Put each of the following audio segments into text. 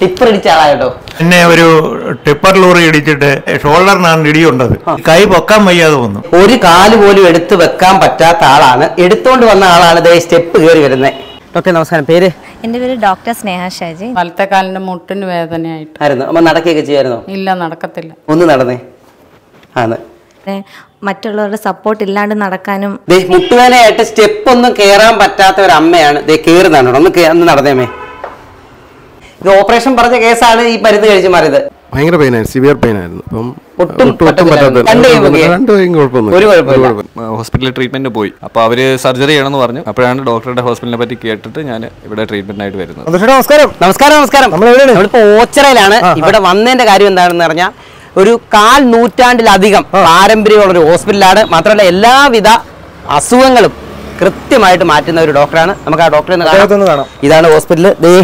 Tipper ഇടിച്ച ആളായിട്ടോ എന്നെ ഒരു ടിപ്പർ ലോറി ഇടിച്ചിട്ട് ഷോൾഡറിനാണ് ഇടിയുണ്ടത് കൈ പൊക്കാൻ വയ്യാതെ വന്നു ഒരു കാല് പോലും എടുത്ത് വെക്കാൻ പറ്റാത്ത ആളാണ് എടുത്തോണ്ട് വന്ന ആളാണ് ദേ സ്റ്റെപ്പ് കയറി വരുന്നത് ഡോക്ടർ നമസ്കാരം പേര് എൻ്റെ പേര് ഡോക്ടർ സ്നേഹ ഷാജി വലത്തെ കാലിന്റെ മുട്ടിന് വേദനയായിട്ട് ആയിരുന്നു അമ്മ നടക്കുകയൊക്കെ ചെയ്യായിരുന്നോ ഇല്ല നടക്കത്തില്ല ഒന്ന് നടന്നേ ആണ് പിന്നെ മറ്റുള്ളവരുടെ സപ്പോർട്ട് ഇല്ലാണ്ട് നടക്കാനും ദേ മുട്ടുവേനയായിട്ട് സ്റ്റെപ്പ് ഒന്നും കയറാൻ പറ്റാത്ത ഒരു അമ്മയാണ് ദേ കയറുന്നതാണ് ഒന്ന് കേ- ഒന്ന് നടന്നേമേ ഇത് ഓപ്പറേഷൻ പറഞ്ഞ കേസാണ് ഈ മരുന്ന് കഴിച്ച് മാറിയത് ഭയങ്കര പെയിനായിരുന്നു സിവിയർ പെയിൻ ആയിരുന്നു അപ്പം ഒട്ടും ഒട്ടും പറ്റത്തില്ലായിരുന്നു. പറ്റാത്ത രണ്ട് കൈ പൊക്കിയേ? രണ്ട് കൈയും കുഴപ്പമൊന്നും ഒരു കുഴപ്പമില്ല. ഹോസ്പിറ്റലിൽ ട്രീറ്റ്മെന്റ് പോയി അപ്പോൾ അവര് സർജറി ചെയ്യണമെന്ന് പറഞ്ഞു അപ്പോഴാണ് ഡോക്ടറുടെ ഹോസ്പിറ്റലിനെ പറ്റി കേട്ടിട്ട് ഞാൻ ഇവിടെ ട്രീറ്റ്മെന്റ് ആയിട്ട് വരുന്നത് നമസ്കാരം നമസ്കാരം നമസ്കാരം നമ്മളിപ്പോ ഓച്ചറയിലാണ് ഇവിടെ വന്നതിന്റെ കാര്യം എന്താണെന്ന് പറഞ്ഞാൽ ഒരു കാൽ നൂറ്റാണ്ടിലധികം പാരമ്പര്യമുള്ള ഒരു ഹോസ്പിറ്റലാണ് മാത്രമല്ല എല്ലാവിധ അസുഖങ്ങളും കൃത്യമായിട്ട് മാറ്റുന്ന ഒരു ഡോക്ടറാണ് നമുക്ക് ആ ഡോക്ടറെ ഒന്ന് കാണാം ഇതാണ് ഹോസ്പിറ്റൽ ദേ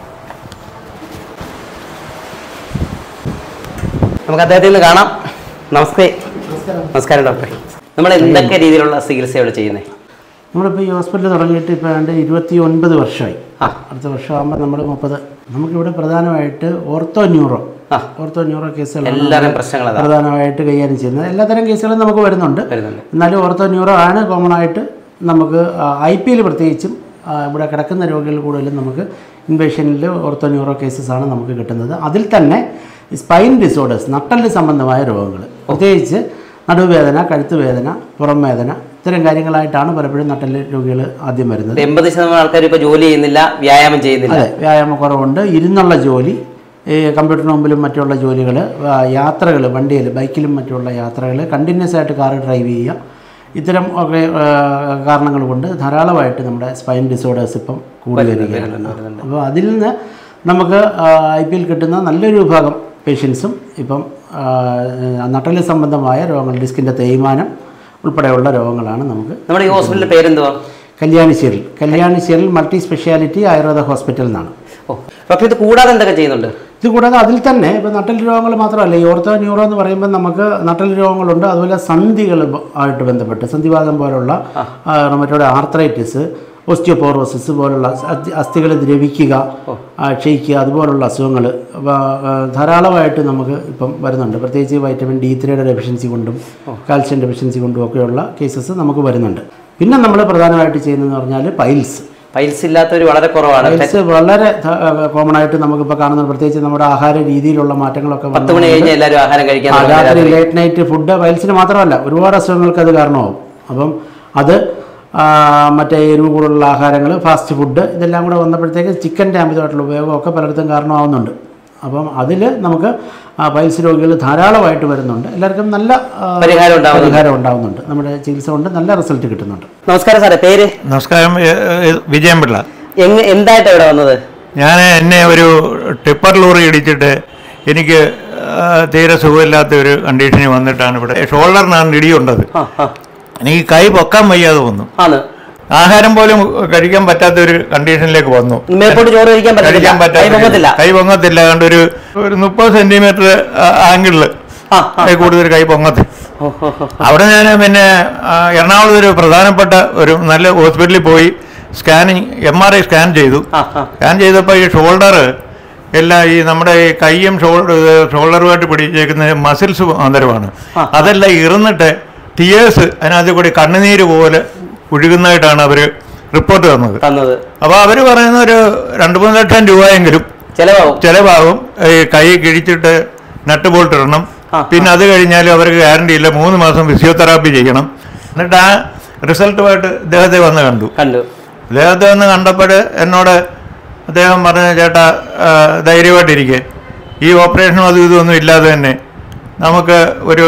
നമുക്ക് അദ്ദേഹത്തിൽ നിന്ന് കാണാം നമസ്തേ നമസ്കാരം ഡോക്ടറെ നമ്മൾ എന്തൊക്കെ രീതിയിലുള്ള ചികിത്സ ഇവിടെ ചെയ്യുന്നത് നമ്മളിപ്പോൾ ഈ ഹോസ്പിറ്റൽ തുടങ്ങിയിട്ട് ഇപ്പോൾ ഏതാണ്ട് ഇരുപത്തി ഒൻപത് വർഷമായി ആ. അടുത്ത വർഷമാകുമ്പോൾ നമ്മൾ മുപ്പത് നമുക്കിവിടെ പ്രധാനമായിട്ട് ഓർത്തോ ന്യൂറോ ആ. ഓർത്തോ ന്യൂറോ കേസുകളാണ് എല്ലാവരുടെയും നമ്മൾ പ്രശ്നങ്ങൾ അതാ. പ്രധാനമായിട്ട് കൈകാര്യം ചെയ്യുന്നത് എല്ലാത്തരം കേസുകളും നമുക്ക് വരുന്നുണ്ട് വരുന്നുണ്ട്. എന്നാലും ഓർത്തോ ന്യൂറോ ആണ് കോമൺ ആയിട്ട് നമുക്ക് ഐ പി എൽ പ്രത്യേകിച്ചും ആ, ഇവിടെ കിടക്കുന്ന രോഗികൾ കൂടുതലും നമുക്ക് ഇൻപേഷ്യനിൽ ഓർത്തോ ന്യൂറോ കേസസ് ആണ് നമുക്ക് കിട്ടുന്നത് അതിൽ തന്നെ സ്പൈൻ ഡിസോർഡേഴ്സ് നട്ടല് സംബന്ധമായ രോഗങ്ങൾ പ്രത്യേകിച്ച് നടുവേദന കഴുത്ത് വേദന പുറം വേദന ഇത്തരം കാര്യങ്ങളായിട്ടാണ് പലപ്പോഴും നട്ടല് രോഗികൾ ആദ്യം വരുന്നത് എൺപത് ശതമാനം ആൾക്കാർ ഇപ്പൊ ജോലി ചെയ്യുന്നില്ല വ്യായാമം ചെയ്യുന്നില്ല അതെ വ്യായാമക്കുറവുണ്ട് ഇരുന്നുള്ള ജോലി ഈ കമ്പ്യൂട്ടറിന് മുമ്പിലും മറ്റുള്ള ജോലികൾ യാത്രകൾ വണ്ടിയിൽ ബൈക്കിലും മറ്റുള്ള യാത്രകൾ കണ്ടിന്യൂസ് ആയിട്ട് കാർ ഡ്രൈവ് ചെയ്യുക ഇത്തരം ഒക്കെ ആ, കാരണങ്ങൾ കൊണ്ട് ധാരാളമായിട്ട് നമ്മുടെ സ്പൈൻ ഡിസോർഡേഴ്സ് ഇപ്പം കൂടി വരികയാണ് അപ്പോൾ അതിൽ നിന്ന് നമുക്ക് ഐ പി എൽ കിട്ടുന്ന നല്ലൊരു വിഭാഗം പേഷ്യൻസും ഇപ്പം ആ, നട്ടല് സംബന്ധമായ രോഗങ്ങൾ ഡിസ്കിൻ്റെ തേയ്മാനം ഉൾപ്പെടെയുള്ള രോഗങ്ങളാണ് നമുക്ക് നമ്മുടെ ഈ ഹോസ്പിറ്റലിന്റെ പേരെന്തുവാ കല്യാണിശ്ശേരിൽ കല്യാണിശ്ശേരിൽ മൾട്ടി സ്പെഷ്യാലിറ്റി ആയുർവേദ ഹോസ്പിറ്റൽ എന്നാണ് ഓ ഡോക്ടർ ഇത് കൂടാതെ എന്തൊക്കെ ചെയ്യുന്നുണ്ട് ഇത് കൂടാതെ അതിൽ തന്നെ ഇപ്പോൾ നട്ടൽ രോഗങ്ങൾ മാത്രമല്ല ഈ ഓർത്തോ ന്യൂറോ എന്ന് പറയുമ്പോൾ നമുക്ക് നട്ടൽ രോഗങ്ങളുണ്ട് അതുപോലെ സന്ധികൾ ബ- ആയിട്ട് ബന്ധപ്പെട്ട് സന്ധിവാദം പോലുള്ള മറ്റോടെ ആർത്രൈറ്റിസ് ഓസ്റ്റിയോപോറോസിസ് പോലുള്ള അസ്ഥികൾ ദ്രവിക്കുക ആ, ക്ഷയിക്കുക അതുപോലുള്ള അസുഖങ്ങൾ ധാരാളമായിട്ട് നമുക്ക് ഇപ്പം വരുന്നുണ്ട് പ്രത്യേകിച്ച് വൈറ്റമിൻ ഡി ത്രീയുടെ ഡെഫിഷ്യൻസി കൊണ്ടും കാൽഷ്യം ഡെഫിഷ്യൻസി കൊണ്ടും ഒക്കെയുള്ള കേസസ് നമുക്ക് വരുന്നുണ്ട് പിന്നെ നമ്മൾ പ്രധാനമായിട്ട് ചെയ്യുന്നതെന്ന് പറഞ്ഞാൽ പൈൽസ് പൈൽസ് ഇല്ലാത്തവർ വളരെ കുറവാണ് പൈൽസ് വളരെ കോമൺ ആയിട്ട് നമുക്കിപ്പോൾ കാണുന്നത് പ്രത്യേകിച്ച് നമ്മുടെ ആഹാര രീതിയിലുള്ള മാറ്റങ്ങളൊക്കെ പത്ത് മണി കഴിഞ്ഞ് എല്ലാവരും ആഹാരം കഴിക്കാൻ ആ, തുടങ്ങും രാത്രി രാത്രി. ലേറ്റ് നൈറ്റ് ഫുഡ് പൈൽസിന് മാത്രമല്ല ഒരുപാട് അസുഖങ്ങൾക്ക് അത് കാരണമാവും അപ്പം അത് ആ, മറ്റേ എരിവ് കൂടുതലുള്ള ആഹാരങ്ങൾ ഫാസ്റ്റ് ഫുഡ് ഇതെല്ലാം കൂടെ വന്നപ്പോഴത്തേക്ക് ചിക്കൻ്റെ അമിതമായിട്ടുള്ള ഉപയോഗമൊക്കെ പലയിടത്തും കാരണമാവുന്നുണ്ട് അപ്പം അതിൽ നമുക്ക് ആ, പൈൽസ് രോഗികൾ ധാരാളമായിട്ട് വരുന്നുണ്ട് എല്ലാവർക്കും നല്ല ആ, പരിഹാരം ഉണ്ടാവുന്നുണ്ട്. പരിഹാരം ഉണ്ടാവുന്നുണ്ട് നമ്മുടെ ചികിത്സ കൊണ്ട് നല്ല റിസൾട്ട് കിട്ടുന്നുണ്ട് നമസ്കാരം സാറേ പേര് നമസ്കാരം ഏ, ഏ, വിജയൻ പിള്ള എങ്ങ എന്തായിട്ടാ ഇവിടെ വന്നത് ഞാൻ എന്നെ ഒരു ടിപ്പർ ലോറി ഇടിച്ചിട്ട് എനിക്ക് ആ, തീരെ സുഖമില്ലാത്ത ഒരു കണ്ടീഷനിൽ വന്നിട്ടാണ് ഇവിടെ ഷോൾഡറിനാണ് ഇടിയുണ്ടത് ആ ആ എനിക്ക് കൈ പൊക്കാൻ വയ്യാതെ വന്നു ആണ് ആഹാരം പോലും കഴിക്കാൻ പറ്റാത്ത ഒരു കണ്ടീഷനിലേക്ക് വന്നു മേപ്പോട്ട് ചോറ് കഴിക്കാൻ കഴിക്കാൻ പറ്റില്ല കൈ പൊങ്ങത്തില്ല പറ്റാത്ത കൈ പൊങ്ങത്തില്ല കണ്ട് ഒരു ഒരു മുപ്പത് സെന്റിമീറ്റർ ആംഗിളില് ആ, കൈ കൂടുതൽ കൈ പൊങ്ങത്തി ഓ, ഓ, ഓ. അവിടെ ഞാൻ പിന്നെ ആ, എറണാകുളത്ത് ഒരു പ്രധാനപ്പെട്ട ഒരു നല്ല ഹോസ്പിറ്റലിൽ പോയി scanning M R I scan ചെയ്തു ആ, ആ. സ്കാൻ ചെയ്തപ്പോൾ ഈ ഷോൾഡർ എല്ലാം ഈ നമ്മുടെ ഈ കൈയും ഷോൾഡർ ഷോൾഡറുമായിട്ട് പിടിച്ചേക്കുന്ന മസിൽസ് അന്തരമാണ് അതെല്ലാം ഇറന്നിട്ട് ടിയേഴ്സ് അതിനകത്ത് കൂടി കണ്ണുനീര് പോലെ ഒഴുകുന്നതായിട്ടാണ് അവർ റിപ്പോർട്ട് തന്നത് തന്നത് അപ്പോൾ അവർ പറയുന്ന ഒരു രണ്ട് മൂന്ന് ലക്ഷം രൂപയെങ്കിലും ചെലവാകും ചിലവാകും ഈ കൈ കിഴിച്ചിട്ട് നട്ട് ബോൾട്ട് ഇടണം ആ, പിന്നെ അത് കഴിഞ്ഞാൽ അവർക്ക് ഗ്യാരണ്ടി ഇല്ല മൂന്ന് മാസം ഫിസിയോതെറാപ്പി ചെയ്യണം എന്നിട്ട് ആ റിസൾട്ടുമായിട്ട് ഇദ്ദേഹത്തെ വന്ന് കണ്ടു കണ്ടു അദ്ദേഹത്തെ വന്ന് കണ്ടപ്പോൾ എന്നോട് അദ്ദേഹം പറഞ്ഞു ചേട്ടാ ആ, ധൈര്യമായിട്ടിരിക്കെ ഈ ഓപ്പറേഷനും അതും ഇതൊന്നും ഇല്ലാതെ തന്നെ നമുക്ക് ഒരു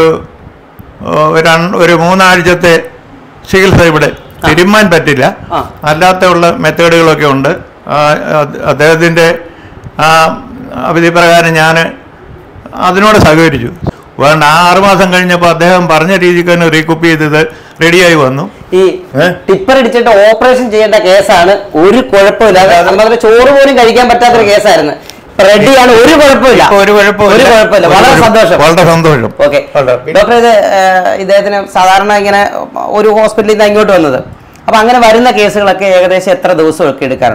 ഓ, ഒരു അൺ- ഒരു മൂന്നാഴ്ചത്തെ ചികിത്സ ഇവിടെ തിരുമാൻ പറ്റില്ല ആ. അല്ലാത്ത ഉള്ള മെത്തേഡുകളൊക്കെ ഉണ്ട് ആ, അത് അദ്ദേഹത്തിൻ്റെ ആ വിധി പ്രകാരം ഞാൻ അതിനോട് സഹകരിച്ചു വേണ്ട ആ ആറുമാസം കഴിഞ്ഞപ്പോൾ അദ്ദേഹം പറഞ്ഞ രീതിക്ക് തന്നെ റീകുപ്പ് ചെയ്തത് റെഡിയായി വന്നു ഈ ഏ? ടിപ്പർ ഇടിച്ചിട്ട് ഓപ്പറേഷൻ ചെയ്യേണ്ട കേസാണ് ഒരു കുഴപ്പമില്ല അതുപോലെ ചോറ് പോലും കഴിക്കാൻ പറ്റാത്തൊരു കേസായിരുന്നു റെഡിയാണ് ഒരു കുഴപ്പമില്ല ഇപ്പൊ ഒരു കുഴപ്പമില്ല ഒരു കുഴപ്പമില്ല വളരെ ഒരു- സന്തോഷം വളരെ സന്തോഷം ഓക്കെ ഡോക്ടർ ഇത് ഏഹ്, ഇദ്ദേഹത്തിന് സാധാരണ ഇങ്ങനെ ഒരു ഹോസ്പിറ്റലിൽ നിന്ന് ഇങ്ങോട്ട് വന്നത് അപ്പൊ അങ്ങനെ വരുന്ന കേസുകളൊക്കെ ഏകദേശം എത്ര ദിവസമൊക്കെ എടുക്കാറുണ്ട്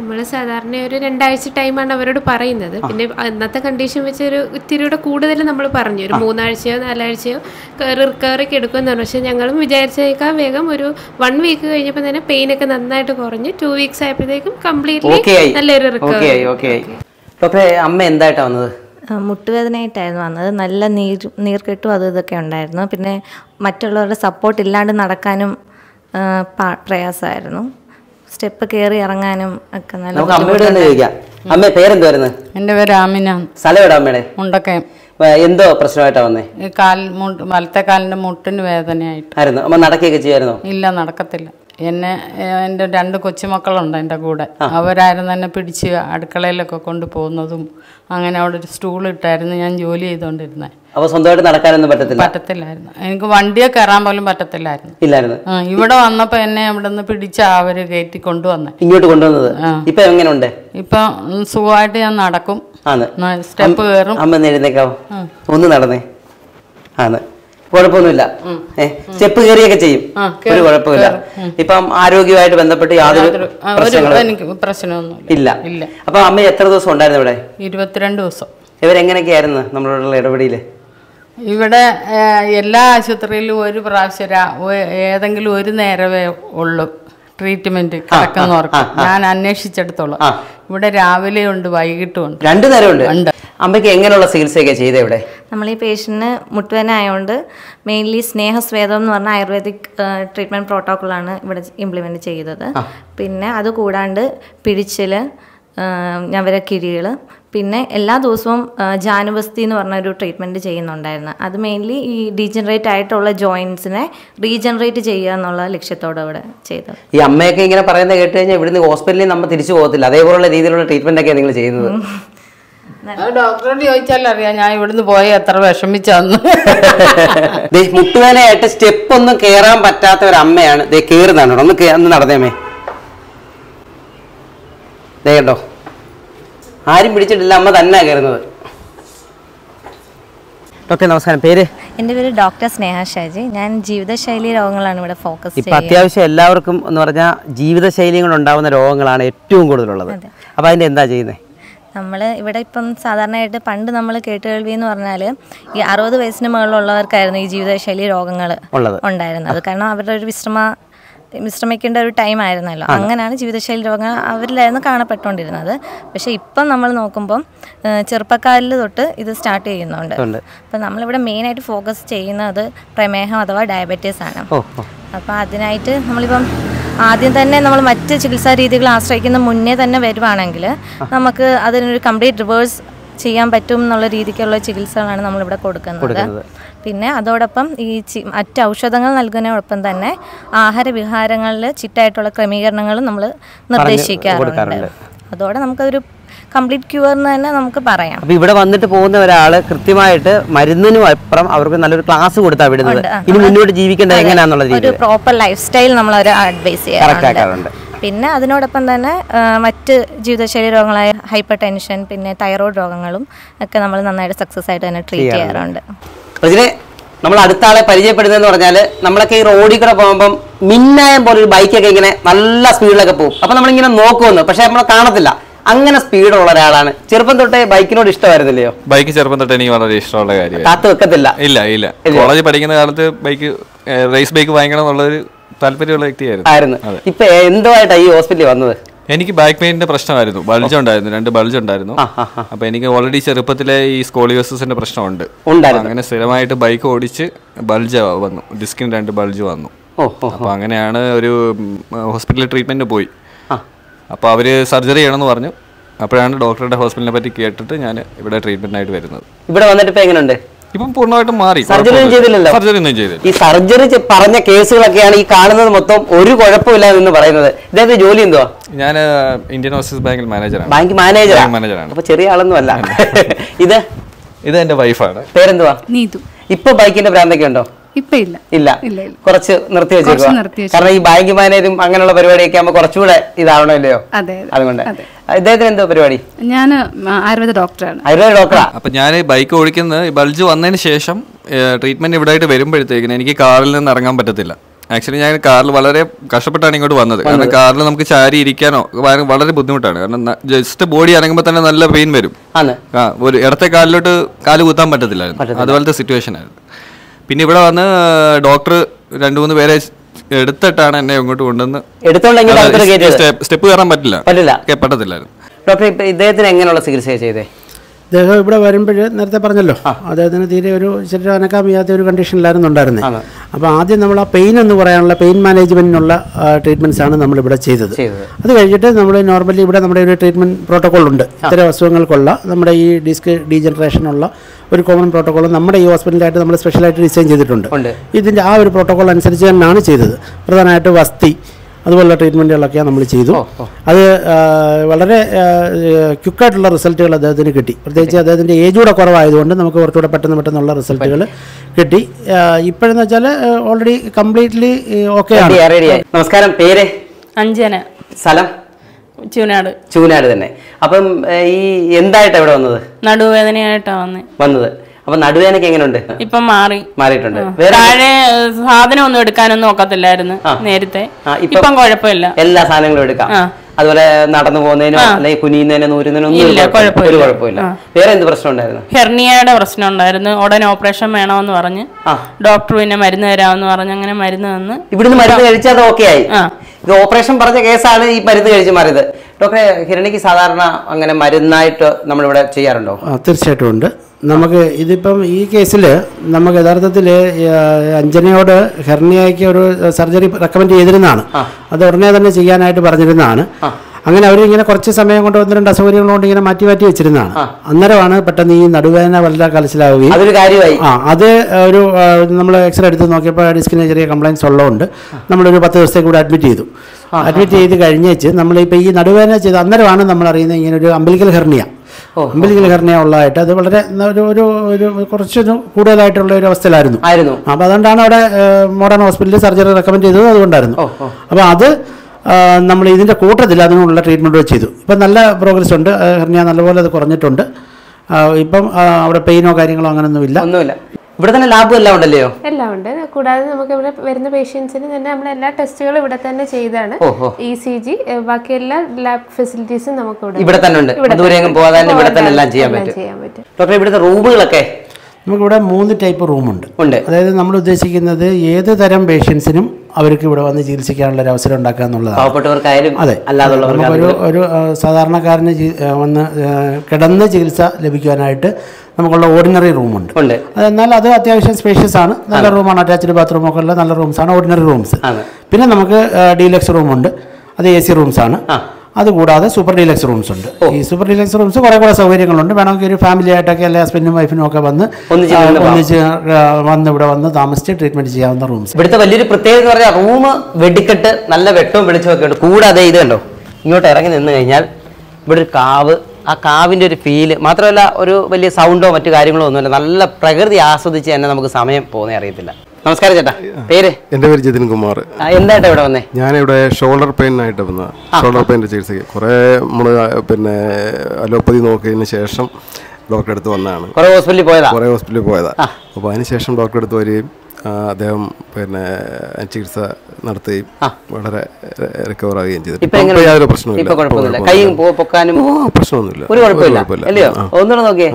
നമ്മൾ സാധാരണ ഒരു രണ്ടാഴ്ച ടൈമാണ് അവരോട് പറയുന്നത് പിന്നെ അന്നത്തെ കണ്ടീഷൻ വെച്ച് ഒരു ഇത്തിരിയുടെ കൂടുതൽ നമ്മൾ പറഞ്ഞു ഒരു മൂന്നാഴ്ചയോ നാലാഴ്ചയോ റിക്കവറിക്ക് എടുക്കുമെന്ന് പറഞ്ഞു പക്ഷേ ഞങ്ങളും വിചാരിച്ചേക്കാൾ വേഗം ഒരു വൺ വീക്ക് കഴിഞ്ഞപ്പോൾ തന്നെ പെയിൻ ഒക്കെ നന്നായിട്ട് കുറഞ്ഞ് ടു വീക്സ് ആയപ്പോഴത്തേക്കും കംപ്ലീറ്റ്ലി ഓക്കെ ആയി നല്ലൊരു ഓക്കെ ആയി റിക്കവറി ഓക്കെ ആയി ഡോക്ടറെ അമ്മ എന്തായിട്ടാ വന്നത് ആ, മുട്ടുവേദനയായിട്ടായിരുന്നു വന്നത് നല്ല നീർ നീർക്കെട്ടും അത് ഇതൊക്കെ ഉണ്ടായിരുന്നു പിന്നെ മറ്റുള്ളവരുടെ സപ്പോർട്ട് ഇല്ലാണ്ട് നടക്കാനും ആ, പാ- പ്രയാസമായിരുന്നു സ്റ്റെപ്പ് കയറി ഇറങ്ങാനും ഒക്കെ നല്ല നമുക്ക് അമ്മയോട് തന്നെ ചോദിക്കാം അമ്മ പേരെന്തുവായിരുന്നു എൻ്റെ പേര് ആമിന സ്ഥലം എവിടെ അമ്മയുടെ മുണ്ടക്കയം ഏ, എന്തോ പ്രശ്നമായിട്ടാ വന്നേ ഈ കാൽ മുട്ട് വലത്തെ കാലിൻ്റെ മുട്ടിന് വേദനയായിട്ട് ആയിരുന്നു അമ്മ നടക്കുകയൊക്കെ ചെയ്യായിരുന്നോ ഇല്ല നടക്കത്തില്ല എന്നെ ഏഹ്, എൻ്റെ രണ്ട് കൊച്ചുമക്കളുണ്ട് എൻ്റെ കൂടെ അവരായിരുന്നു എന്നെ പിടിച്ച് അടുക്കളയിലൊക്കെ കൊണ്ടുപോകുന്നതും അങ്ങനെ അവിടെ ഒരു സ്റ്റൂൾ ഇട്ടായിരുന്നു ഞാൻ ജോലി ചെയ്തുകൊണ്ടിരുന്നത് അപ്പൊ സ്വന്തമായിട്ട് നടക്കാനൊന്നും പറ്റത്തില്ല പറ്റത്തില്ലായിരുന്നു എനിക്ക് വണ്ടിയെ കയറാൻ പോലും പറ്റത്തില്ലായിരുന്നു ഇല്ലായിരുന്നു ആ, ഇവിടെ വന്നപ്പോൾ എന്നെ ഇവിടെ നിന്ന് പിടിച്ച് അവര് കയറ്റി കൊണ്ടുവന്നെ ഇങ്ങോട്ട് കൊണ്ടുവന്നത് ഇപ്പൊ എങ്ങനെയുണ്ട് ഇപ്പം ഉം, സുഖമായിട്ട് ഞാൻ നടക്കും ആന്ന് സ്റ്റെപ്പ് കയറും അമ്മ ഒന്ന് എഴുന്നേക്കാവോ ഒന്ന് നടന്നേ ആന്ന് കുഴപ്പമൊന്നുമില്ല ഏ സ്റ്റെപ്പ് കയറിയൊക്കെ ചെയ്യും ആ, ഒരു കേറും, കുഴപ്പമില്ല ഇപ്പം ആരോഗ്യമായിട്ട് ബന്ധപ്പെട്ട് യാതൊരു ആ, ഒരു പ്രശ്നങ്ങളും എനിക്ക് പ്രശ്നമൊന്നുമില്ല ഇല്ല ഇല്ല അപ്പൊ അമ്മ എത്ര ദിവസം ഉണ്ടായിരുന്നു ഇവിടെ ഇരുപത്തിരണ്ട് ദിവസം ഇവരെങ്ങനെയൊക്കെയായിരുന്നു നമ്മളോടുള്ള ഇടപെടിയില് ഇവിടെ ഏഹ്, എല്ലാ ആശുപത്രിയിലും ഒരു പ്രാവശ്യം രാ- ഒ- ഏതെങ്കിലും ഒരു നേരമേ ഉള്ളൂ ട്രീറ്റ്മെന്റ് കിടക്കുന്നവർക്ക് ഞാൻ അന്വേഷിച്ചെടുത്തോളാം ഇവിടെ രാവിലെ ഉണ്ട് വൈകിട്ടും ഉണ്ട് രണ്ടു നേരമുണ്ട് ഉണ്ട്. അമ്മയ്ക്ക് എങ്ങനെയുള്ള ചികിത്സയൊക്കെ ചെയ്തേ ഇവിടെ നമ്മൾ ഈ പേഷ്യൻറ്റിന് മുട്ടുവേദന ആയതുകൊണ്ട് മെയിൻലി സ്നേഹസ്വേദം എന്ന് പറഞ്ഞ ആയുർവേദിക് ട്രീറ്റ്മെൻറ്റ് പ്രോട്ടോക്കോളാണ് ഇവിടെ ഇംപ്ലിമെൻറ്റ് ചെയ്തത് പിന്നെ അത് കൂടാണ്ട് പിഴിച്ചിൽ ഞവരക്കിഴികൾ പിന്നെ എല്ലാ ദിവസവും ആ, ജാനുബസ്തി എന്ന് പറഞ്ഞ ഒരു ട്രീറ്റ്മെൻറ്റ് ചെയ്യുന്നുണ്ടായിരുന്നു അത് മെയിൻലി ഈ ഡീജനറേറ്റ് ആയിട്ടുള്ള ജോയിൻസിനെ റീജനറേറ്റ് ചെയ്യുക എന്നുള്ള ലക്ഷ്യത്തോടെ ഇവിടെ ചെയ്തത് ഈ അമ്മയൊക്കെ ഇങ്ങനെ പറയുന്നത് കേട്ട് കഴിഞ്ഞാൽ ഇവിടുന്ന് ഹോസ്പിറ്റലിൽ നമ്മൾ തിരിച്ചു പോകത്തില്ല അതേപോലുള്ള രീതിയിലുള്ള ട്രീറ്റ്മെന്റ് ഒക്കെ നിങ്ങൾ ചെയ്യുന്നത് അത് ഡോക്ടറോട് ചോദിച്ചാലറിയാം ഞാൻ ഇവിടുന്ന് പോയ എത്ര വിഷമിച്ചന്ന് ദേ, മുട്ടുവേദനയായിട്ട് സ്റ്റെപ്പ് ഒന്നും കയറാൻ പറ്റാത്ത ഒരു അമ്മയാണ് ദേ കയറുന്നതാണ് കേട്ടോ. ഒന്ന് കേ- ഒന്ന് നടന്നേമേ ദേ കേട്ടോ ആരും പിടിച്ചിട്ടില്ല അമ്മ തന്നെ കയറുന്നത് ഡോക്ടർ നമസ്കാരം പേര് എൻ്റെ പേര് ഡോക്ടർ സ്നേഹ ഷാജി ഞാൻ ജീവിതശൈലി രോഗങ്ങളാണ് ഇവിടെ ഫോക്കസ് ഇപ്പൊ ചെയ്യുന്നത് അത്യാവശ്യം എല്ലാവർക്കും എന്ന് പറഞ്ഞാൽ ജീവിതശൈലി കൊണ്ടുണ്ടാവുന്ന രോഗങ്ങളാണ് ഏറ്റവും കൂടുതലുള്ളത് അപ്പൊ അതിന്റെ എന്താ ചെയ്യുന്നത് നമ്മൾ ഇവിടെ ഇപ്പം സാധാരണയായിട്ട് പണ്ട് നമ്മൾ കേട്ടുകേൾവി എന്ന് പറഞ്ഞാൽ ഈ അറുപത് വയസ്സിന് മുകളിലുള്ളവർക്കായിരുന്നു ഈ ജീവിതശൈലി രോഗങ്ങൾ ഉള്ളത്. ഉണ്ടായിരുന്നത് കാരണം അവരുടെ ഒരു വിശ്രമ വിശ്രമിക്കേണ്ട ഒരു ടൈം ആയിരുന്നല്ലോ അങ്ങനെയാണ് ജീവിതശൈലി രോഗങ്ങൾ അവരിലായിരുന്നു കാണപ്പെട്ടുകൊണ്ടിരുന്നത് പക്ഷേ ഇപ്പം നമ്മൾ നോക്കുമ്പം ഏഹ്, ചെറുപ്പക്കാരിൽ തൊട്ട് ഇത് സ്റ്റാർട്ട് ചെയ്യുന്നുണ്ട് ഉണ്ട്. അപ്പം നമ്മളിവിടെ മെയിനായിട്ട് ഫോക്കസ് ചെയ്യുന്നത് പ്രമേഹം അഥവാ ഡയബറ്റീസ് ആണ് ഓ ഓ. അപ്പോൾ അതിനായിട്ട് നമ്മളിപ്പം ആദ്യം തന്നെ നമ്മൾ മറ്റ് ചികിത്സാ രീതികൾ ആശ്രയിക്കുന്ന മുന്നേ തന്നെ വരുവാണെങ്കിൽ നമുക്ക് അതിനൊരു കംപ്ലീറ്റ് റിവേഴ്സ് ചെയ്യാൻ പറ്റും എന്നുള്ള രീതിക്കുള്ള ചികിത്സകളാണ് നമ്മളിവിടെ കൊടുക്കുന്നത് പിന്നെ അതോടൊപ്പം ഈ ചി- മറ്റ് ഔഷധങ്ങൾ നൽകുന്നതിനോടൊപ്പം തന്നെ ആഹാര വിഹാരങ്ങളിൽ ചിട്ടായിട്ടുള്ള ക്രമീകരണങ്ങളും നമ്മൾ നിർദ്ദേശിക്കാറുണ്ട് അതോടെ നമുക്കൊരു കംപ്ലീറ്റ് ക്യൂർ എന്ന് തന്നെ നമുക്ക് പറയാം അപ്പൊ ഇവിടെ വന്നിട്ട് പോകുന്ന ഒരാള് കൃത്യമായിട്ട് മരുന്നിനും അപ്പുറം അവർക്ക് നല്ലൊരു ക്ലാസ് കൊടുത്താ വിടുന്നത് ഉണ്ട്. ആ. ഇനി മുന്നോട്ട് ജീവിക്കേണ്ടത് എങ്ങനെയാന്നുള്ള ഒരു രീതിയിൽ പ്രോപ്പർ ലൈഫ് സ്റ്റൈൽ നമ്മൾ ഒരു അഡ്വൈസ് കറക്റ്റ് ചെയ്യാറുണ്ട് ആക്കാറുണ്ട് പിന്നെ അതിനോടൊപ്പം തന്നെ ആ, മറ്റ് ജീവിതശൈലി രോഗങ്ങളായ ഹൈപ്പർ ടെൻഷൻ പിന്നെ തൈറോയ്ഡ് രോഗങ്ങളും ഒക്കെ നമ്മൾ നന്നായിട്ട് സക്സസ് ആയിട്ട് തന്നെ ട്രീറ്റ് ചെയ്യാറുണ്ട് ഇതിന് നമ്മൾ അടുത്ത ആളെ പരിചയപ്പെടുന്നതെന്ന് പറഞ്ഞാല് നമ്മളൊക്കെ ഈ റോഡിൽ കൂടെ പോകുമ്പം മിന്നായം പോലെ ഒരു ബൈക്കൊക്കെ ഇങ്ങനെ നല്ല സ്പീഡിലൊക്കെ പോകും അപ്പൊ നമ്മളിങ്ങനെ നോക്കുമെന്ന് പക്ഷെ നമ്മൾ കാണത്തില്ല അങ്ങനെ സ്പീഡുള്ള ഒരാളാണ് ചെറുപ്പം തൊട്ടേ ബൈക്കിനോട് ഇഷ്ടമായിരുന്നില്ലയോ ബൈക്ക് ചെറുപ്പം തൊട്ട് എനിക്ക് വളരെ ഇഷ്ടമുള്ള കാര്യമായി കാത്തു വെക്കത്തില്ല ഇല്ല ഇല്ല കോളേജിൽ പഠിക്കുന്ന കാലത്ത് ബൈക്ക് റേസ് ബൈക്ക് വാങ്ങിക്കണം എന്നുള്ളൊരു താല്പര്യമുള്ള വ്യക്തിയായിരുന്നു ആയിരുന്നു ഇപ്പൊ എന്തുമായിട്ടാ ഈ ഹോസ്പിറ്റലിൽ വന്നത് എനിക്ക് ബാക്ക് പെയിന്റിന്റെ പ്രശ്നമായിരുന്നു ബൾജ് ഉണ്ടായിരുന്നു രണ്ട് ബൾജ് ഉണ്ടായിരുന്നു ആ, ആ, ആ. അപ്പൊ എനിക്ക് ഓൾറെഡി ചെറുപ്പത്തിലെ ഈ സ്കോളിയോസിന്റെ പ്രശ്നമുണ്ട് ഉണ്ടായിരുന്നു. അപ്പൊ അങ്ങനെ സ്ഥിരമായിട്ട് ബൈക്ക് ഓടിച്ച് ബൾജ് വന്നു ഡിസ്കിന് രണ്ട് ബൾജ് വന്നു ഓ ഓ അപ്പൊ അങ്ങനെയാണ് ഒരു ഹോസ്പിറ്റലിൽ ട്രീറ്റ്മെന്റ് പോയി അപ്പൊ അവര് സർജറി ചെയ്യണമെന്ന് പറഞ്ഞു അപ്പോഴാണ് ഡോക്ടറുടെ ഹോസ്പിറ്റലിനെ പറ്റി കേട്ടിട്ട് ഞാൻ ഇവിടെ ട്രീറ്റ്മെന്റിനായിട്ട് വരുന്നത് ഇവിടെ വന്നിട്ട് ഇപ്പൊ എങ്ങനെയുണ്ട് ഇപ്പം പൂർണ്ണമായിട്ടും മാറി സർജറി ഒന്നും ചെയ്തില്ലല്ലോ? സർജറി ഒന്നും ചെയ്തില്ല ഈ സർജറി ചെ- പറഞ്ഞ കേസുകളൊക്കെയാണ് ഈ കാണുന്നത് മൊത്തം ഒരു കുഴപ്പമില്ല എന്ന് പറയുന്നത് ഇദ്ദേഹത്തെ ജോലി എന്തുവാ ഞാൻ ഇന്ത്യൻ ഓവർസീസ് ബാങ്കിൽ മാനേജറാണ് ബാങ്ക് മാനേജർ ബാങ്ക് മാനേജറാണ് അപ്പൊ ചെറിയ ആളൊന്നും അല്ല ഇത് ഇത് എന്റെ വൈഫാണ് പേരെന്തുവാ നീതു ഇപ്പൊ ബൈക്കിന്റെ ഭ്രാന്തൊക്കെ ഉണ്ടോ ഇപ്പൊ ഇല്ല ഇല്ല ഇല്ല, ഇല്ല. കുറച്ച് നിർത്തി വെച്ചേക്കുക കുറച്ച് നിർത്തി വെച്ചു. കാരണം ഈ ബാങ്ക് മാനേജും അങ്ങനെയുള്ള പരിപാടിയൊക്കെ ആകുമ്പോൾ കുറച്ചുകൂടെ ഇതാവണമല്ലയോ അതെ അതെ. അതുകൊണ്ട് അതെ. ഇദ്ദേഹത്തിന് എന്തോ പരിപാടി ഞാൻ ആയുർവേദ ഡോക്ടറാണ് ആയുർവേദ ഡോക്ടറാ അപ്പൊ ഞാൻ ബൈക്ക് ഓടിക്കുന്നത് ഈ ബൾജ് വന്നതിന് ശേഷം ട്രീറ്റ്മെന്റ് ഇവിടെ ആയിട്ട് വരുമ്പോഴത്തേക്കിന് എനിക്ക് കാറിൽ നിന്ന് ഇറങ്ങാൻ പറ്റത്തില്ല ആക്ച്വലി ഞാൻ കാറിൽ വളരെ കഷ്ടപ്പെട്ടാണ് ഇങ്ങോട്ട് വന്നത് കാരണം കാറിൽ നമുക്ക് ചാരി ഇരിക്കാനോ ഭയ- വളരെ ബുദ്ധിമുട്ടാണ് കാരണം ജസ്റ്റ് ബോഡി ഇറങ്ങുമ്പോൾ തന്നെ നല്ല പെയിൻ വരും ആണ് ആ ഒരു ഇടത്തെ കാലിലോട്ട് കാല് കുത്താൻ പറ്റത്തില്ലായിരുന്നു അതുപോലത്തെ സിറ്റുവേഷൻ ആയിരുന്നു പിന്നെ ഇവിടെ വന്ന് ഡോക്ടർ രണ്ടു മൂന്ന് പേരെ എടുത്തിട്ടാണ് എന്നെ ഇങ്ങോട്ട് കൊണ്ടുവന്ന് എടുത്തോണ്ട് ഇങ്ങോട്ട് അകത്തോട്ട് കയറ്റിയത് സ്റ്റെപ്പ് കയറാൻ പറ്റില്ല പറ്റില്ല ഒക്കെ പറ്റത്തില്ലായിരുന്നു ഡോക്ടർ ഇപ്പൊ ഇദ്ദേഹത്തിന് എങ്ങനെയുള്ള ചികിത്സ ചെയ്തേ അദ്ദേഹം ഇവിടെ വരുമ്പോൾ നേരത്തെ പറഞ്ഞല്ലോ അദ്ദേഹത്തിന് തീരെ ഒരു ശരീരം അനക്കാൻ വയ്യാത്ത ഒരു കണ്ടീഷനിലായിരുന്നു ഉണ്ടായിരുന്നത് ആണ്. അപ്പോൾ ആദ്യം നമ്മൾ ആ പെയിൻ എന്ന് പറയാനുള്ള പെയിൻ മാനേജ്മെന്റിനുള്ള ട്രീറ്റ്മെന്റ്സ് ആണ് നമ്മളിവിടെ ചെയ്തത് ചെയ്തത്. അത് കഴിഞ്ഞിട്ട് നമ്മൾ നോർമലി ഇവിടെ നമ്മുടെ ഒരു ട്രീറ്റ്മെന്റ് പ്രോട്ടോകോൾ ഉണ്ട് ഇത്തരം അസുഖങ്ങൾക്കുള്ള നമ്മുടെ ഈ ഡിസ്ക് ഡീജനറേഷനുള്ള ഒരു കോമൺ പ്രോട്ടോകോൾ നമ്മുടെ ഈ ഹോസ്പിറ്റലായിട്ട് നമ്മൾ സ്പെഷ്യലായിട്ട് ഡിസൈൻ ചെയ്തിട്ടുണ്ട് ഉണ്ട്. ഇതിൻ്റെ ആ ഒരു പ്രോട്ടോകോൾ അനുസരിച്ച് തന്നെയാണ് ചെയ്തത് പ്രധാനമായിട്ട് വസ്തി അതുപോലുള്ള ട്രീറ്റ്മെൻറ്റുകളൊക്കെയാണ് നമ്മൾ ചെയ്തു അത് ആ, വളരെ ക്വിക്കായിട്ടുള്ള റിസൾട്ടുകൾ അദ്ദേഹത്തിന് കിട്ടി പ്രത്യേകിച്ച് അദ്ദേഹത്തിൻ്റെ ഏജ് കൂടെ കുറവായതുകൊണ്ട് നമുക്ക് കുറച്ചുകൂടെ പെട്ടെന്ന് പെട്ടെന്നുള്ള റിസൾട്ടുകൾ കിട്ടി ഇപ്പോഴെന്ന് വെച്ചാൽ ഓൾറെഡി കംപ്ലീറ്റ്ലി ഓക്കെ ആണ് റെഡിയായി റെഡിയായി നമസ്കാരം പേര് അഞ്ജന സ്ഥലം ചൂനാട് ചൂനാട് തന്നെ അപ്പം ഏ, ഈ എന്തായിട്ടാ ഇവിടെ വന്നത് നടുവേദനയായിട്ടാ വന്ന് വന്നത് അപ്പൊ നടുവേനക്ക് എങ്ങനെയുണ്ട് ഇപ്പം മാറി മാറിയിട്ടുണ്ട് വേറെ താഴെ സാധനം ഒന്നും എടുക്കാനൊന്നും ഒക്കത്തില്ലായിരുന്നു നേരത്തെ ആ, ഇപ്പം- ഇപ്പം കുഴപ്പമില്ല എല്ലാ സാധനങ്ങളും എടുക്കാം ആ. അതുപോലെ നടന്നു പോകുന്നതിനോ അല്ലെങ്കിൽ കുനിയുന്നതിനോ നൂരുന്നതിനോ ഒന്നും ഇല്ല, ഒരു കുഴപ്പം- ഒരു കുഴപ്പമില്ല. കുഴപ്പമില്ല ആ. വേറെ എന്ത് പ്രശ്നം ഉണ്ടായിരുന്നു ഹെർണിയയുടെ പ്രശ്നം ഉണ്ടായിരുന്നു ഉടനെ ഓപ്പറേഷൻ വേണമെന്ന് പറഞ്ഞ് ആ. ഡോക്ടർ പിന്നെ മരുന്ന് തരാമെന്ന് പറഞ്ഞ് അങ്ങനെ മരുന്ന് തന്ന് ഇവിടുന്ന് മരുന്ന് കഴിച്ചാൽ അത് ഓക്കെ ആയി ആ. ഇത് ഓപ്പറേഷൻ പറഞ്ഞ കേസാണ് ഈ മരുന്ന് കഴിച്ച് മാറിയത് ഡോക്ടറെ ഹിരണിക്ക് സാധാരണ അങ്ങനെ മരുന്നായിട്ട് നമ്മളിവിടെ ചെയ്യാറുണ്ടോ ആ, തീർച്ചയായിട്ടും ഉണ്ട് നമുക്ക് ഇതിപ്പം ഈ കേസിൽ നമുക്ക് യഥാർത്ഥത്തിൽ അഞ്ജനയോട് ഹെർണിയയ്ക്ക് ഒരു സർജറി റെക്കമെൻഡ് ചെയ്തിരുന്നതാണ് അത് ഉടനെ തന്നെ ചെയ്യാനായിട്ട് പറഞ്ഞിരുന്നതാണ് അങ്ങനെ അവർ ഇങ്ങനെ കുറച്ച് സമയം കൊണ്ട് ഒന്ന് രണ്ട് അസൗകര്യങ്ങൾ കൊണ്ട് ഇങ്ങനെ മാറ്റി മാറ്റി വെച്ചിരുന്നതാണ് അന്നേരമാണ് പെട്ടെന്ന് ഈ നടുവേദന വളരെ കലശലാവുകയും അതൊരു കാര്യമായി ആ അത് ഒരു നമ്മൾ എക്സ്റേ എടുത്ത് നോക്കിയപ്പോൾ ഡിസ്കിന് ചെറിയ കംപ്ലൈൻസ് ഉള്ളതുകൊണ്ട് നമ്മളൊരു പത്ത് ദിവസത്തേക്ക് കൂടെ അഡ്മിറ്റ് ചെയ്തു അഡ്മിറ്റ് ചെയ്ത് കഴിഞ്ഞേച്ച് നമ്മളിപ്പോൾ ഈ നടുവേദന ചെയ്ത് അന്നേരമാണ് നമ്മൾ അറിയുന്നത് ഇങ്ങനെ ഒരു അമ്പലിക്കൽ ഹെർണിയ അമ്പലിക്കൽ ഹെർണിയ ഉള്ളതായിട്ട് അത് വളരെ ഒരു ഒരു ഒരു കുറച്ചൊരു കൂടുതലായിട്ടുള്ള ഒരു അവസ്ഥയിലായിരുന്നു ആയിരുന്നു അപ്പോൾ അതുകൊണ്ടാണ് അവിടെ മോഡേൺ ഹോസ്പിറ്റലിൽ സർജറി റെക്കമെൻഡ് ചെയ്തത് അതുകൊണ്ടായിരുന്നു അപ്പോൾ അത് നമ്മൾ ഇതിൻ്റെ കൂട്ടത്തിൽ അതിനുള്ള ട്രീറ്റ്മെൻറ്റ് ചെയ്തു ഇപ്പം നല്ല പ്രോഗ്രസ് ഉണ്ട് ഹെർണിയ നല്ലപോലെ അത് കുറഞ്ഞിട്ടുണ്ട് ആ, ഇപ്പം ആ, അവിടെ പെയിനോ കാര്യങ്ങളോ അങ്ങനെയൊന്നുമില്ല ഒന്നുമില്ല ഇവിടെ തന്നെ ലാബും എല്ലാം ഉണ്ടല്ലയോ എല്ലാം ഉണ്ട് കൂടാതെ നമുക്ക് ഇവിടെ വരുന്ന പേഷ്യൻസിന് തന്നെ നമ്മൾ എല്ലാ ടെസ്റ്റുകളും ഇവിടെ തന്നെ ചെയ്താണ് ഓഹോ. ഇ സി ജി ബാക്കി എല്ലാ ലാബ് ഫെസിലിറ്റീസും നമുക്ക് ഇവിടെ ഇവിടെ തന്നെ ഉണ്ട് ദൂരെ എങ്ങും പോകാതെ തന്നെ ഇവിടെ തന്നെ എല്ലാം ചെയ്യാൻ പറ്റും ചെയ്യാൻ പറ്റും ഡോക്ടറെ ഇവിടുത്തെ റൂമുകളൊക്കെ നമുക്കിവിടെ മൂന്ന് ടൈപ്പ് റൂമുണ്ട് ഉണ്ട് അതായത് നമ്മൾ ഉദ്ദേശിക്കുന്നത് ഏത് തരം പേഷ്യൻസിനും അവർക്ക് ഇവിടെ വന്ന് ചികിത്സിക്കാനുള്ള ഒരു അവസരം ഉണ്ടാക്കുക എന്നുള്ളതാണ് പാവപ്പെട്ടവർക്കായാലും അതെ അല്ലാതുള്ളവർക്ക് നമുക്കൊരു ഒരു ആ, സാധാരണക്കാരന് ജി- ആ, വന്ന് ആ, കിടന്ന് ചികിത്സ ലഭിക്കുവാനായിട്ട് നമുക്കുള്ള ഓർഡിനറി റൂമുണ്ട് ഉണ്ട് എന്നാൽ അത് അത്യാവശ്യം സ്പേഷ്യസ് ആണ് നല്ല റൂമാണ് അറ്റാച്ച്ഡ് ബാത്റൂം ഒക്കെ ഉള്ള നല്ല റൂംസാണ് ഓർഡിനറി റൂംസ് ആണ് പിന്നെ നമുക്ക് ഡീലക്സ് റൂമുണ്ട് അത് എ സി റൂംസ് ആണ് അതുകൂടാതെ സൂപ്പർ ഡീലക്സ് റൂംസ് ഉണ്ട് ഈ സൂപ്പർ ഡീലക്സ് റൂംസ് കുറേ കുറേ സൗകര്യങ്ങളുണ്ട് വേണമെങ്കിൽ ഒരു ഫാമിലി ആയിട്ടൊക്കെ അല്ലെങ്കിൽ ഹസ്ബൻഡും വൈഫിനും ഒക്കെ വന്ന് ഒന്നിച്ച് ആ, നിന്ന് പോകാം. ഒന്നിച്ച് ആ, വന്ന് ഇവിടെ വന്ന് താമസിച്ച് ട്രീറ്റ്മെന്റ് ചെയ്യാവുന്ന റൂംസ് ഇവിടുത്തെ വലിയൊരു പ്രത്യേകത എന്ന് പറഞ്ഞാൽ റൂം വെടിക്കെട്ട് നല്ല വെട്ടവും വെളിച്ചവും ഒക്കെ ഉണ്ട് കൂടാതെ ഇത് കണ്ടോ ഇങ്ങോട്ട് ഇറങ്ങി നിന്ന് കഴിഞ്ഞാൽ ഇവിടെ ഒരു കാവ് ആ കാവിന്റെ ഒരു ഫീല് മാത്രമല്ല ഒരു വലിയ സൗണ്ടോ മറ്റു കാര്യങ്ങളോ ഒന്നുമില്ല നല്ല പ്രകൃതി ആസ്വദിച്ച് തന്നെ നമുക്ക് സമയം പോകുന്നേ അറിയത്തില്ല നമസ്കാരം ചേട്ടാ പേര് എൻ്റെ പേര് ജിതിൻ കുമാർ ആ, എന്തായിട്ടാ ഇവിടെ വന്നേ ഞാനിവിടെ ഷോൾഡർ പെയിനായിട്ട് വന്ന ഷോൾഡർ പെയിൻ്റെ ചികിത്സയ്ക്ക് കുറേ നമ്മൾ പിന്നെ അലോപ്പതി നോക്കിയതിന് ശേഷം ഡോക്ടറെ അടുത്ത് വന്നതാണ് കുറെ ഹോസ്പിറ്റലിൽ പോയതാ കുറേ ഹോസ്പിറ്റലിൽ പോയതാ അപ്പോൾ അതിന് ശേഷം ഡോക്ടറെ അടുത്ത് വരികയും ആ, അദ്ദേഹം പിന്നെ ചികിത്സ നടത്തുകയും വളരെ റിക്കവർ ആവുകയും ചെയ്തു ഇപ്പൊ എങ്ങനെ യാതൊരു പ്രശ്നവുമില്ല ഇപ്പൊ കുഴപ്പമൊന്നുമില്ല ഇപ്പൊ കൈയും പോ- പൊക്കാനും ഓ, പ്രശ്നമൊന്നുമില്ല ഒരു കുഴപ്പമില്ല അല്ലയോ ആ. ഒന്നുകൂടെ നോക്കിയേ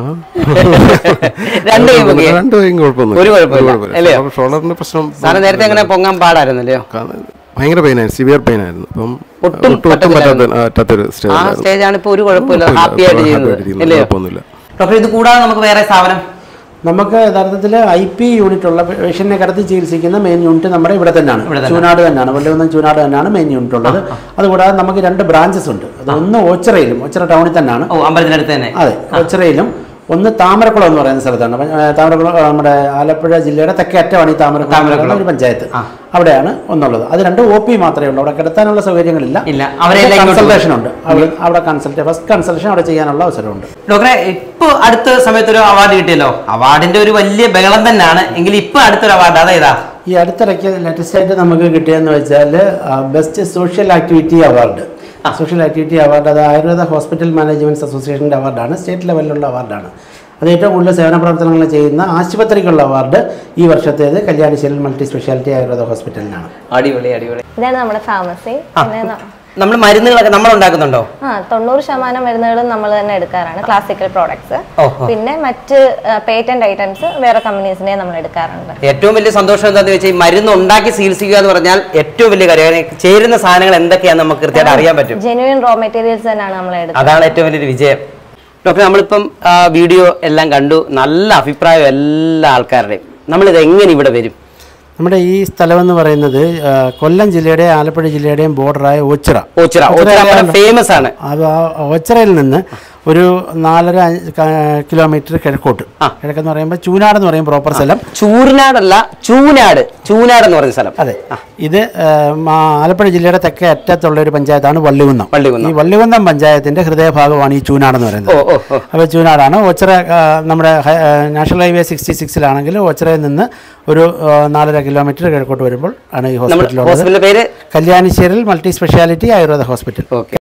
രണ്ട് കൈയും പൊക്കിയേ രണ്ട് കൈയും കുഴപ്പമൊന്നുമില്ല ഒരു കുഴപ്പമില്ല അല്ലയോ ഷോൾഡർ- ഷോൾഡറിന്റെ പ്രശ്നം സാറ് നേരത്തെ എങ്ങനെ പൊങ്ങാൻ പാടായിരുന്നല്ലയോ കാരണം ഭയങ്കര പെയിനായിരുന്നു സിവിയർ പെയിൻ ആയിരുന്നു അപ്പം ഒട്ടും ഒട്ടും ഒട്ടും പറ്റാത്ത ആ, പറ്റാത്തൊരു ആ സ്റ്റേജ് സ്റ്റേജ് ആണ് ഇപ്പൊ ഒരു കുഴപ്പമില്ല കുഴപ്പമില്ല. ഹാപ്പി ആയിട്ട് happy ചെയ്യുന്നത് ആയിട്ടിരിക്കുന്നു. അല്ലയോ കുഴപ്പമൊന്നുമില്ല. ഡോക്ടർ ഇത് കൂടാതെ നമുക്ക് വേറെ സ്ഥാപനം നമുക്ക് യഥാർത്ഥത്തിൽ ഐ പി യൂണിറ്റ് ഉള്ള പേഷ്യന്റിനെ കിടത്തി ചികിത്സിക്കുന്ന മെയിൻ യൂണിറ്റ് നമ്മുടെ ഇവിടെ തന്നെയാണ് ചൂനാട് തന്നെയാണ് വള്ളിയൊന്നും ചൂനാട് തന്നെയാണ് മെയിൻ യൂണിറ്റ് ഉള്ളത് അതുകൂടാതെ നമുക്ക് രണ്ട് ബ്രാഞ്ചസ് ഉണ്ട് അത് ഒന്ന് ഓച്ചിറയിലും ഓച്ചിറ ടൗണിൽ തന്നെയാണ് ഓ അമ്പലത്തിനടുത്ത് തന്നെ അതെ ഓച്ചിറയിലും ഒന്ന് താമരക്കുളം എന്ന് പറയുന്ന സ്ഥലത്താണ് പ- ഏ, താമരക്കുളം ആ, നമ്മുടെ ആലപ്പുഴ ജില്ലയുടെ തെക്കേ അറ്റമാണ് ഈ താമരക്കുളം എന്ന് പറയുന്ന ഒരു പഞ്ചായത്ത് അവിടെയാണ് ഒന്നുള്ളത് അത് രണ്ട് ഒ പി മാത്രമേ ഉള്ളൂ അവിടെ കിടത്താനുള്ള സൗകര്യങ്ങളില്ല ഇല്ല. അവരെല്ലാം ഇങ്ങോട്ട് കൺസൾട്ടേഷൻ ഉണ്ട് അവിടെ അവിടെ കൺസൾട്ട് ഫസ്റ്റ് കൺസൾട്ടേഷൻ അവിടെ ചെയ്യാനുള്ള അവസരമുണ്ട് ഡോക്ടറെ ഇപ്പൊ അടുത്ത സമയത്ത് ഒരു അവാർഡ് കിട്ടിയല്ലോ അവാർഡിന്റെ ഒരു വലിയ ബഹളം തന്നെയാണ് എങ്കിൽ ഇപ്പൊ അടുത്തൊരു അവാർഡ് അതേതാ ഈ അടുത്തിടയ്ക്ക് ലേറ്റസ്റ്റ് ആയിട്ട് നമുക്ക് കിട്ടിയെന്ന് വെച്ചാൽ best social activity award social activity award അത് ആയുർവേദ ഹോസ്പിറ്റൽ മാനേജ്മെന്റ് അസോസിയേഷൻ്റെ അവാർഡാണ് സ്റ്റേറ്റ് ലെവലിലുള്ള അവാർഡാണ് അത് ഏറ്റവും കൂടുതൽ സേവന പ്രവർത്തനങ്ങൾ ചെയ്യുന്ന ആശുപത്രിക്കുള്ള അവാർഡ് ഈ വർഷത്തേത് കല്യാണിശ്ശേരി മൾട്ടി സ്പെഷ്യാലിറ്റി ആയുർവേദ ഹോസ്പിറ്റലിനാണ് അടിപൊളി അടിപൊളി ഇതാണ് നമ്മുടെ ഫാർമസി പിന്നെ ന- നമ്മൾ മരുന്നുകളൊക്കെ നമ്മൾ ഉണ്ടാക്കുന്നുണ്ടോ ആ തൊണ്ണൂറ് ശതമാനം മരുന്നുകളും നമ്മൾ തന്നെ എടുക്കാറാണ് ക്ലാസിക്കൽ പ്രോഡക്ട്സ് ഓഹോ. പിന്നെ മറ്റ് പേറ്റന്റ് ഐറ്റംസ് വേറെ കമ്പനീസിനെ നമ്മൾ എടുക്കാറുണ്ട് ഏറ്റവും വലിയ സന്തോഷം എന്താണെന്ന് വെച്ചാൽ ഈ മരുന്ന് ഉണ്ടാക്കി ചികിത്സിക്കുക എന്ന് പറഞ്ഞാൽ ഏറ്റവും വലിയ കാര്യം കാരണം ചേരുന്ന സാധനങ്ങൾ എന്തൊക്കെയാണെന്ന് നമുക്ക് കൃത്യമായിട്ട് അറിയാൻ പറ്റും ജെനുവിൻ റോ മെറ്റീരിയൽസ് തന്നെയാണ് നമ്മൾ എടുക്കുന്നത് അതാണ് ഏറ്റവും വലിയൊരു വിജയം ഡോക്ടർ നമ്മളിപ്പം ആ, വീഡിയോ എല്ലാം കണ്ടു നല്ല അഭിപ്രായം എല്ലാ ആൾക്കാരുടെയും നമ്മളിത് എങ്ങനെ ഇവിടെ വരും നമ്മുടെ ഈ സ്ഥലം എന്ന് പറയുന്നത് ആ, കൊല്ലം ജില്ലയുടെയും ആലപ്പുഴ ജില്ലയുടെയും ബോർഡറായ ഓച്ചിറ ഓച്ചിറ ഓച്ചിറ അറിയാമല്ലോ. ഫേമസ് ആണ് അത് ആ ഓച്ചിറയിൽ നിന്ന് ഒരു നാലര അഞ്ച് ക- കിലോമീറ്റർ കിഴക്കോട്ട് കിഴക്കെന്ന് പറയുമ്പോൾ ചൂനാട് എന്ന് പറയും പ്രോപ്പർ സ്ഥലം ചൂർനാടല്ല ചൂനാട് ചൂനാട് എന്ന് പറഞ്ഞ സ്ഥലം അതെ ഇത് ആ, മാ- ആലപ്പുഴ ജില്ലയുടെ തെക്കേ അറ്റത്തുള്ള ഒരു പഞ്ചായത്താണ് വള്ളികുന്നം വള്ളികുന്നം. ഈ വള്ളികുന്നം പഞ്ചായത്തിന്റെ ഹൃദയഭാഗമാണ് ഈ ചൂനാട് എന്ന് പറയുന്നത് ഓ ഓ ഓ അപ്പോൾ ചൂനാടാണ് ഓച്ചിറ ആ, നമ്മുടെ ഹൈ- ആ, നാഷണൽ ഹൈവേ സിക്സ്റ്റി സിക്സിലാണെങ്കിൽ ഓച്ചിറയിൽ നിന്ന് ഒരു ആ, നാലര കിലോമീറ്റർ കിഴക്കോട്ട് വരുമ്പോൾ ആണ് ഈ നമ്മൾ ഹോസ്പിറ്റൽ ഉള്ളത് ഹോസ്പിറ്റലിന്റെ പേര് കല്യാണിശ്ശേരിൽ multi speciality Ayurveda hospital okay